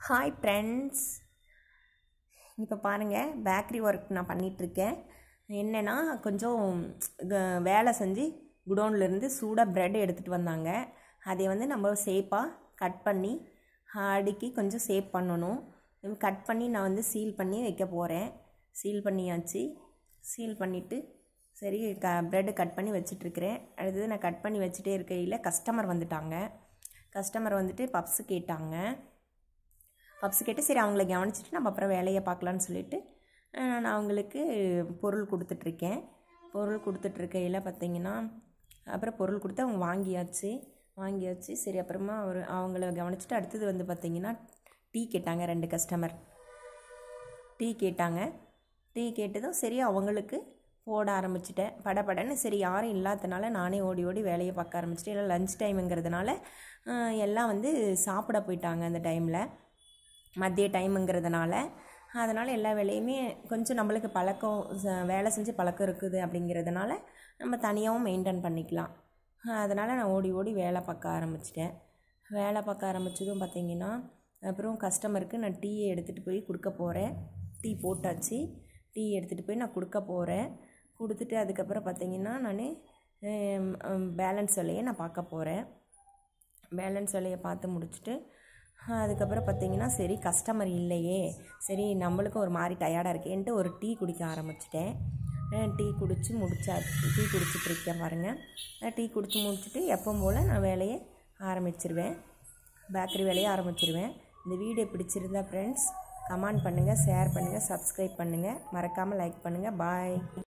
hi friends இப்போ பாருங்கள் bakery work நான் பண்ணிகிட்ருக்கேன் என்னென்னா கொஞ்சம் க- வேலை செஞ்சு குடோன்லேருந்து சூடாக ப்ரெட் எடுத்துகிட்டு வந்தாங்க அதை வந்து நம்ம சேப்பாக கட் பண்ணி அடுக்கி கொஞ்சம் சேப் பண்ணணும் கட் பண்ணி நான் வந்து சீல் பண்ணி வைக்க போகிறேன் சீல் பண்ணியாச்சு சீல் பண்ணிவிட்டு சரி க ப்ரெட்டு கட் பண்ணி வச்சிட்ருக்கிறேன் அடுத்தது நான் கட் பண்ணி வச்சுட்டே இருக்கையில் கஸ்டமர் வந்துட்டாங்க கஸ்டமர் வந்துட்டு பப்ஸு கேட்டாங்க பப்ஸ் கேட்டு சரி அவங்கள கவனிச்சிட்டு நம்ம அப்புறம் வேலையை பார்க்கலான்னு சொல்லிட்டு அஹ், நான் அவங்களுக்கு பொருள் கொடுத்துட்ருக்கேன் பொருள் கொடுத்துட்ருக்கையில் பார்த்தீங்கன்னா அப்புறம் பொருள் கொடுத்து அவங்க வாங்கியாச்சு வாங்கியாச்சு சரி அப்புறமா அவர் அவங்கள கவனிச்சிட்டு அடுத்தது வந்து பார்த்தீங்கன்னா டீ கேட்டாங்க ரெண்டு கஸ்டமர் டீ கேட்டாங்க டீ கேட்டதும் சரி அவங்களுக்கு போட ஆரம்பிச்சிட்டேன் படபடன்னு சரி யாரும் இல்லாதனால நானே ஓடி ஓடி வேலையை பார்க்க ஆரம்பிச்சிட்டேன் இல்லை லஞ்ச் டைமுங்கிறதுனால அஹ், எல்லாம் வந்து சாப்பிட போயிட்டாங்க அந்த டைமில் மதிய டைமுங்கிறதுனால அதனால் எல்லா வேலையுமே கொஞ்சம் நம்மளுக்கு பழக்கம் ச- வேலை செஞ்சு பழக்கம் இருக்குது அப்படிங்கிறதுனால நம்ம தனியாகவும் மெயின்டைன் பண்ணிக்கலாம் அதனால் நான் ஓடி ஓடி வேலை பார்க்க ஆரம்பிச்சிட்டேன் வேலை பார்க்க ஆரம்பித்ததும் பார்த்தீங்கன்னா அப்புறம் கஸ்டமருக்கு நான் டீயை எடுத்துகிட்டு போய் கொடுக்க போகிறேன் டீ போட்டாச்சு டீ எடுத்துகிட்டு போய் நான் கொடுக்க போகிறேன் கொடுத்துட்டு அதுக்கப்புறம் பார்த்தீங்கன்னா நான் பேலன்ஸ் வேலையை நான் பார்க்க போகிறேன் பேலன்ஸ் வேலையை பார்த்து முடிச்சுட்டு அதுக்கப்புறம் பார்த்தீங்கன்னா சரி கஸ்டமர் இல்லையே சரி நம்மளுக்கும் ஒரு மாதிரி டயர்டாக இருக்கேன்ட்டு ஒரு டீ குடிக்க ஆரம்பிச்சிட்டேன் டீ குடித்து முடிச்சா டீ குடிச்சிட்டு இருக்கேன் பாருங்கள் டீ குடித்து முடிச்சுட்டு எப்பவும் போல் நான் வேலையை ஆரம்பிச்சிருவேன் பேக்கரி வேலையை ஆரம்பிச்சிருவேன் இந்த வீடியோ பிடிச்சிருந்தா ஃப்ரெண்ட்ஸ் கமெண்ட் பண்ணுங்கள் ஷேர் பண்ணுங்கள் சப்ஸ்கிரைப் பண்ணுங்கள் மறக்காமல் லைக் பண்ணுங்கள் பாய்